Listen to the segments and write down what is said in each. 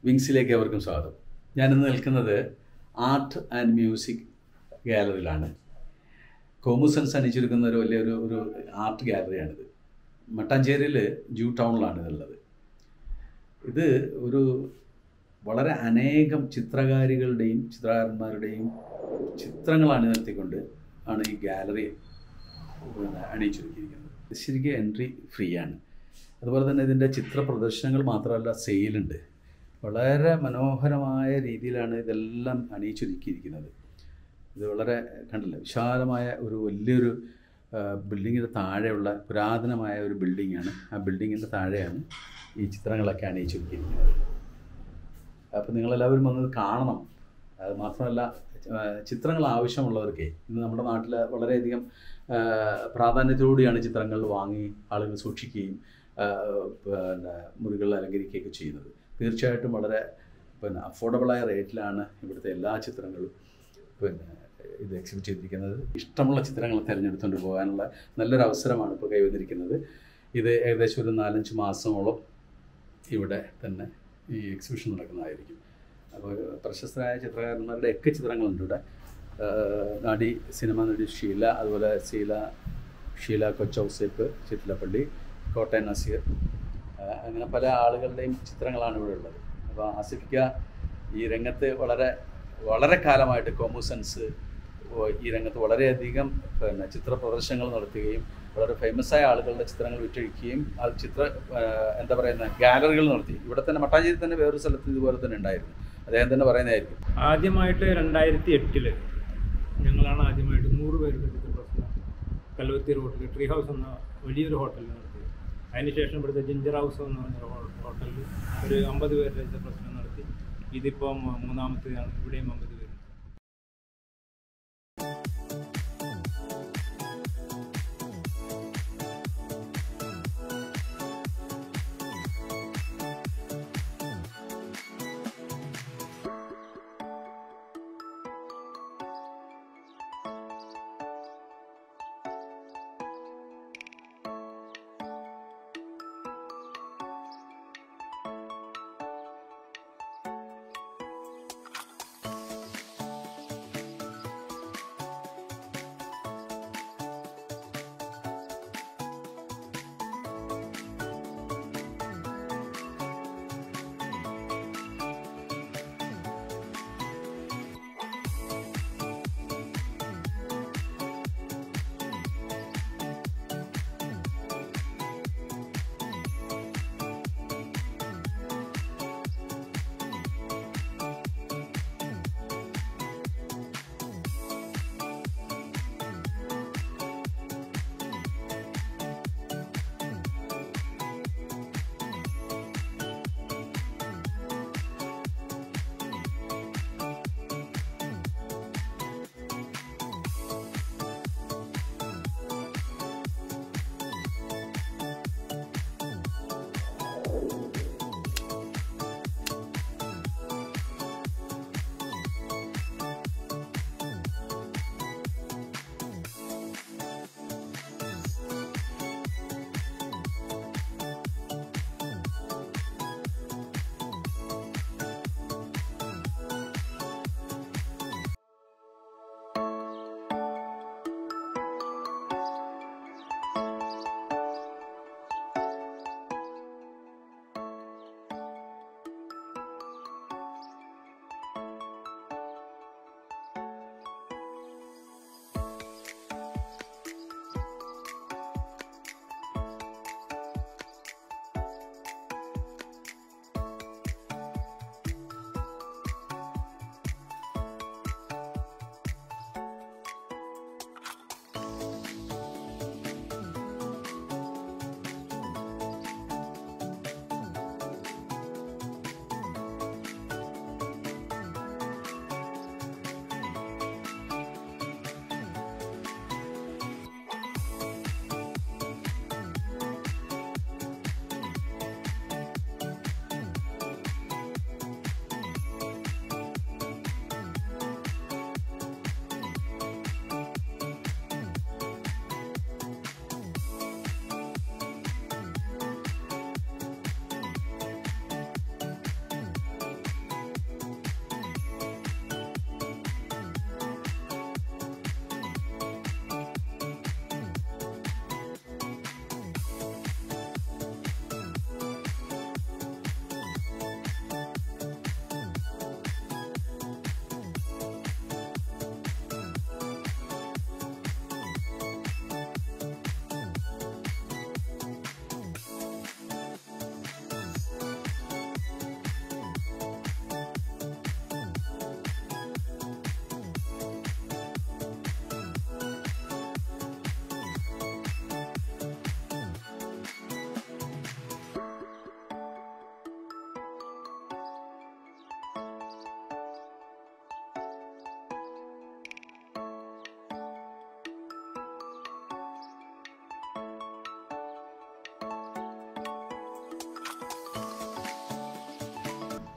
വിങ്സിലേക്ക് അവർക്കും സ്വാഗതം ഞാനിന്ന് നിൽക്കുന്നത് ആർട്ട് ആൻഡ് മ്യൂസിക് ഗാലറിയിലാണ് കോമുസൻസ് അണിച്ചിരിക്കുന്ന ഒരു വലിയൊരു ഒരു ആർട്ട് ഗാലറിയാണിത് മട്ടാഞ്ചേരിയിൽ ജൂ ടൗണിലാണ് ഇതുള്ളത് ഇത് ഒരു വളരെ അനേകം ചിത്രകാരികളുടെയും ചിത്രകാരന്മാരുടെയും ചിത്രങ്ങൾ അണിനിർത്തിക്കൊണ്ട് ആണ് ഈ ഗാലറി പിന്നെ അണിയിച്ചൊരുക്കിയിരിക്കുന്നത് ശരിക്കും എൻട്രി ഫ്രീ ആണ് അതുപോലെ തന്നെ ഇതിൻ്റെ ചിത്ര പ്രദർശനങ്ങൾ മാത്രമല്ല സെയിലുണ്ട് വളരെ മനോഹരമായ രീതിയിലാണ് ഇതെല്ലാം അണിയിച്ചൊരുക്കിയിരിക്കുന്നത് ഇത് വളരെ കണ്ടില്ല വിശാലമായ ഒരു വലിയൊരു ബിൽഡിങ്ങിൻ്റെ താഴെയുള്ള പുരാതനമായ ഒരു ബിൽഡിങ്ങാണ് ആ ബിൽഡിങ്ങിൻ്റെ താഴെയാണ് ഈ ചിത്രങ്ങളൊക്കെ അണിയിച്ചൊരുക്കിയിരിക്കുന്നത് അപ്പോൾ നിങ്ങളെല്ലാവരും വന്നത് കാണണം അത് മാത്രമല്ല ആ, ചിത്രങ്ങൾ ആവശ്യമുള്ളവർക്ക് ഇന്ന് നമ്മുടെ നാട്ടിൽ വളരെയധികം ആ, പ്രാധാന്യത്തോടെയാണ് ചിത്രങ്ങൾ വാങ്ങി ആളുകൾ സൂക്ഷിക്കുകയും ആ, പിന്നെ മുറികളിൽ അലങ്കരിക്കുകയൊക്കെ ചെയ്യുന്നത് തീർച്ചയായിട്ടും വളരെ പിന്നെ അഫോർഡബിളായ റേറ്റിലാണ് ഇവിടുത്തെ എല്ലാ ചിത്രങ്ങളും പിന്നെ ഇത് എക്സിബിറ്റ് ചെയ്തിരിക്കുന്നത് ഇഷ്ടമുള്ള ചിത്രങ്ങൾ തിരഞ്ഞെടുത്തുകൊണ്ട് പോകാനുള്ള നല്ലൊരു അവസരമാണ് ഇപ്പോൾ കൈവന്നിരിക്കുന്നത് ഇത് ഏകദേശം ഒരു നാലഞ്ച് മാസമോളം ഇവിടെ തന്നെ ഈ എക്സിബിഷൻ നടക്കുന്നതായിരിക്കും അപ്പോൾ പ്രശസ്തരായ ചിത്രകാരന്മാരുടെ ഒക്കെ ചിത്രങ്ങളുണ്ട് ഇവിടെ ആഹ് നടി സിനിമ നടി ഷീല അതുപോലെ ശീല ഷീല കൊച്ചൗസേപ്പ് ചിറ്റിലപ്പള്ളി കോട്ടയം നസീർ ആഹ് അങ്ങനെ പല ആളുകളുടെയും ചിത്രങ്ങളാണ് ഇവിടെ ഉള്ളത് അപ്പോൾ ആസിഫിക്ക ഈ രംഗത്ത് വളരെ വളരെ കാലമായിട്ട് കോമുസൻസ് ഈ രംഗത്ത് വളരെയധികം പിന്നെ ചിത്ര പ്രദർശനങ്ങൾ നടത്തുകയും വളരെ ഫേമസ് ആയ ആളുകളുടെ ചിത്രങ്ങൾ വിറ്റഴിക്കുകയും അത് ചിത്ര ആഹ് എന്താ പറയുന്ന ഗാലറികൾ നടത്തി ഇവിടെ തന്നെ മട്ടാഞ്ചേരി തന്നെ വേറൊരു സ്ഥലത്ത് ഇതുപോലെ തന്നെ ഉണ്ടായിരുന്നു അദ്ദേഹം തന്നെ പറയുന്നതായിരിക്കും ആദ്യമായിട്ട് രണ്ടായിരത്തി എട്ടില് ഞങ്ങളാണ് ആദ്യമായിട്ട് നൂറ് പേരുടെ ചിത്രപ്രദർശനം കല്ലുവത്തി റോഡിൽ ട്രീ ഹൗസ് എന്ന വലിയൊരു ഹോട്ടലിൽ നടത്തിയത് അതിനുശേഷം ഇവിടുത്തെ ജിഞ്ചർ ഹൗസ് എന്ന് പറഞ്ഞ ഹോ- ഹോട്ടലിൽ ഒരു അമ്പത് പേരുടെ ചിത്രപ്രദർശനം നടത്തി ഇതിപ്പം മൂന്നാമത്തേതാണ് ഇവിടെയും അമ്പത് പേര്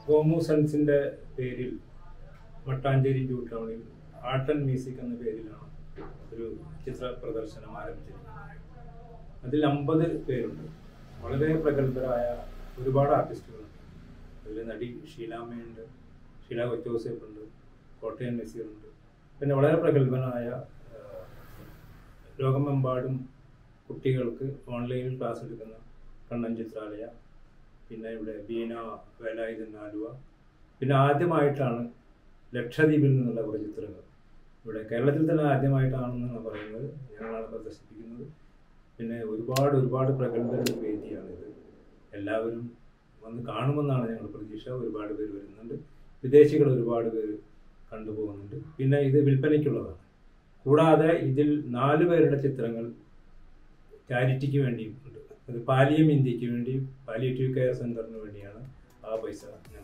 ഗോമു സൺസിൻ്റെ പേരിൽ മട്ടാഞ്ചേരി ജൂ ടൗണിൽ ആർട്ട് ആൻഡ് മ്യൂസിക് എന്ന പേരിലാണ് ഒരു ചിത്ര പ്രദർശനം ആരംഭിച്ചിരിക്കുന്നത് അതിൽ അമ്പത് പേരുണ്ട് വളരെ പ്രഗത്ഭരായ ഒരുപാട് ആർട്ടിസ്റ്റുകളുണ്ട് അതിൽ നടി ഷീലാമ്മയുണ്ട് ഷീല കൊച്ചോസേഫ് ഉണ്ട് കോട്ടയം നസീറുണ്ട് പിന്നെ വളരെ പ്രഗത്ഭനായ ആ, ലോകമെമ്പാടും കുട്ടികൾക്ക് ഓൺലൈനിൽ ക്ലാസ് എടുക്കുന്ന കണ്ണൻ ചിത്രാലയ പിന്നെ ഇവിടെ ബീന വേലായുധൻ ആലുവ പിന്നെ ആദ്യമായിട്ടാണ് ലക്ഷദ്വീപിൽ നിന്നുള്ള കുറേ ചിത്രങ്ങൾ ഇവിടെ കേരളത്തിൽ തന്നെ ആദ്യമായിട്ടാണെന്നാണ് പറയുന്നത് ഞങ്ങളാണ് പ്രദർശിപ്പിക്കുന്നത് പിന്നെ ഒരുപാട് ഒരുപാട് പ്രഗത്ഭരുടെ വേദിയാണിത് എല്ലാവരും വന്ന് കാണുമെന്നാണ് ഞങ്ങൾ പ്രതീക്ഷ ഒരുപാട് പേര് വരുന്നുണ്ട് വിദേശികൾ ഒരുപാട് പേര് കണ്ടുപോകുന്നുണ്ട് പിന്നെ ഇത് വിൽപ്പനയ്ക്കുള്ളതാണ് കൂടാതെ ഇതിൽ നാല് പേരുടെ ചിത്രങ്ങൾ ചാരിറ്റിക്ക് വേണ്ടിയും ഉണ്ട് അത് പാലിയം ഇന്ത്യക്ക് വേണ്ടി പാലിയേറ്റീവ് കെയർ സെന്ററിന് വേണ്ടിയാണ് ആ പൈസ